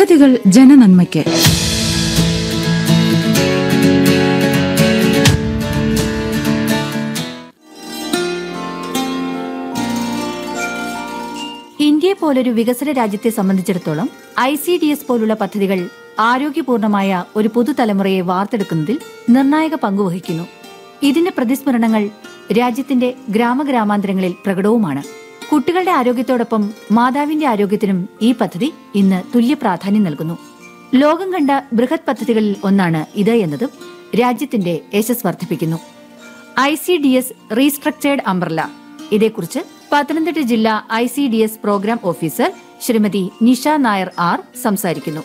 പദ്ധതികൾ ജനനന്മയ്ക്ക് ഇന്ത്യയെ പോലൊരു വികസന രാജ്യത്തെ സംബന്ധിച്ചിടത്തോളം ഐ സി ഡി എസ് പോലുള്ള പദ്ധതികൾ ആരോഗ്യപൂർണമായ ഒരു പുതുതലമുറയെ വാർത്തെടുക്കുന്നതിൽ നിർണായക പങ്കുവഹിക്കുന്നു ഇതിന്റെ പ്രതിസ്മരണങ്ങൾ രാജ്യത്തിന്റെ ഗ്രാമഗ്രാമാന്തരങ്ങളിൽ പ്രകടവുമാണ് കുട്ടികളുടെ ആരോഗ്യത്തോടൊപ്പം മാതാവിന്റെ ആരോഗ്യത്തിനും ഈ പദ്ധതി ഇന്ന് തുല്യ പ്രാധാന്യം നൽകുന്നു ലോകം കണ്ട ബൃഹത് പദ്ധതികളിൽ ഒന്നാണ് ഇത് എന്നതും രാജ്യത്തിന്റെ യശസ് വർദ്ധിപ്പിക്കുന്നു I C D S restructured umbrella ഇതേക്കുറിച്ച് പത്തനംതിട്ട ജില്ലാ I C D S program officer Shrimati Nisha Nair R സംസാരിക്കുന്നു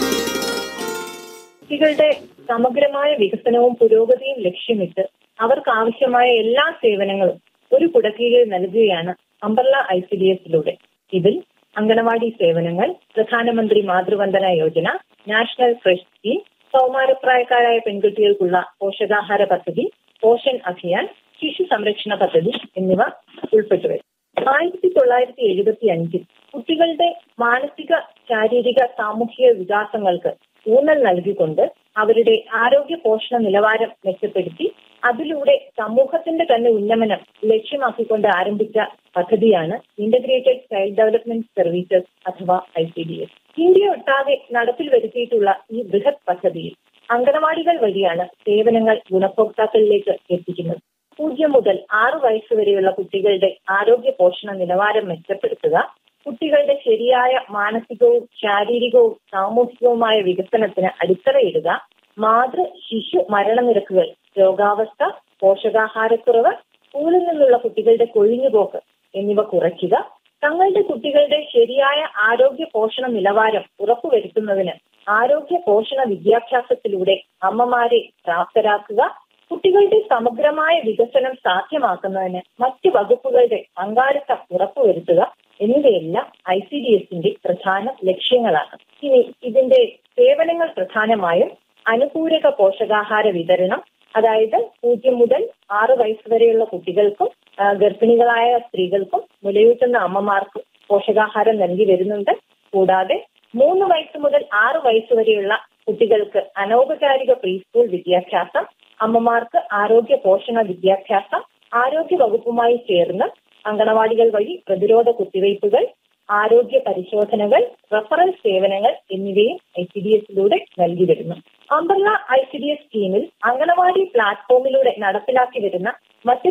കുട്ടികളുടെ സമഗ്രമായ വികസനവും പുരോഗതിയും ലക്ഷ്യമിട്ട് അവർക്ക് ആവശ്യമായ എല്ലാ സേവനങ്ങളും ഒരു കുടക്കീഴിൽ നൽകുകയാണ് അംബർല ഐ സി ഡി എസിലൂടെ ഇതിൽ അംഗനവാടി സേവനങ്ങൾ Pradhanmantri Matruvandana Yojana national creche scheme കൗമാരപ്രായക്കാരായ പെൺകുട്ടികൾക്കുള്ള പോഷകാഹാര പദ്ധതി പോഷൻ അഭിയാൻ ശിശു സംരക്ഷണ പദ്ധതി എന്നിവ ഉൾപ്പെട്ടു വരും ആയിരത്തി തൊള്ളായിരത്തി എഴുപത്തി അഞ്ചിൽ കുട്ടികളുടെ മാനസിക ശാരീരിക സാമൂഹിക വികാസങ്ങൾക്ക് ഊന്നൽ നൽകിക്കൊണ്ട് അവരുടെ ആരോഗ്യ പോഷണ നിലവാരം മെച്ചപ്പെടുത്തി അതിലൂടെ സമൂഹത്തിന്റെ തന്നെ ഉന്നമനം ലക്ഷ്യമാക്കിക്കൊണ്ട് ആരംഭിച്ച പദ്ധതിയാണ് ഇന്റഗ്രേറ്റഡ് ചൈൽഡ് ഡെവലപ്മെന്റ് സർവീസസ് അഥവാ I C D S India ഒട്ടാകെ നടപ്പിൽ വരുത്തിയിട്ടുള്ള ഈ ബൃഹത് പദ്ധതിയിൽ അംഗനവാടികൾ വഴിയാണ് സേവനങ്ങൾ ഗുണഭോക്താക്കളിലേക്ക് എത്തിക്കുന്നത് പൂജ്യം മുതൽ ആറ് വയസ്സ് വരെയുള്ള കുട്ടികളുടെ ആരോഗ്യ പോഷണ നിലവാരം മെച്ചപ്പെടുത്തുക കുട്ടികളുടെ ശരിയായ മാനസികവും ശാരീരികവും സാമൂഹികവുമായ വികസനത്തിന് അടിത്തറയിടുക മാതൃ ശിശു മരണനിരക്കുകൾ രോഗാവസ്ഥ പോഷകാഹാരക്കുറവ് സ്കൂളിൽ നിന്നുള്ള കുട്ടികളുടെ കൊഴിഞ്ഞുപോക്ക് എന്നിവ കുറയ്ക്കുക തങ്ങളുടെ കുട്ടികളുടെ ശരിയായ ആരോഗ്യ പോഷണ നിലവാരം ഉറപ്പുവരുത്തുന്നതിന് ആരോഗ്യ പോഷണ വിദ്യാഭ്യാസത്തിലൂടെ അമ്മമാരെ പ്രാപ്തരാക്കുക കുട്ടികളുടെ സമഗ്രമായ വികസനം സാധ്യമാക്കുന്നതിന് മറ്റ് വകുപ്പുകളുടെ പങ്കാളിത്തം ഉറപ്പുവരുത്തുക എന്നിവയെല്ലാം ഐ സി ഡി എസിന്റെ പ്രധാന ലക്ഷ്യങ്ങളാണ് ഇനി ഇതിന്റെ സേവനങ്ങൾ പ്രധാനമായും അനുപൂരക പോഷകാഹാര വിതരണം അതായത് പൂജ്യം മുതൽ ആറ് വയസ്സ് വരെയുള്ള കുട്ടികൾക്കും ആ, ഗർഭിണികളായ സ്ത്രീകൾക്കും മുലയൂട്ടുന്ന അമ്മമാർക്കും പോഷകാഹാരം നൽകി വരുന്നുണ്ട് കൂടാതെ മൂന്ന് വയസ്സ് മുതൽ ആറ് വയസ്സ് വരെയുള്ള കുട്ടികൾക്ക് അനൗപചാരിക പ്രീ സ്കൂൾ വിദ്യാഭ്യാസം അമ്മമാർക്ക് ആരോഗ്യ പോഷണ വിദ്യാഭ്യാസം ആരോഗ്യ വകുപ്പുമായി ചേർന്ന് അങ്കണവാടികൾ വഴി പ്രതിരോധ കുത്തിവയ്പ്പുകൾ ആരോഗ്യ പരിശോധനകൾ റഫറൽ സേവനങ്ങൾ എന്നിവയും ഐ സി ഡി എസിലൂടെ നൽകി വരുന്നു umbrella I C D S സ്കീമിൽ അങ്കണവാടി പ്ലാറ്റ്ഫോമിലൂടെ നടപ്പിലാക്കി വരുന്ന മറ്റ്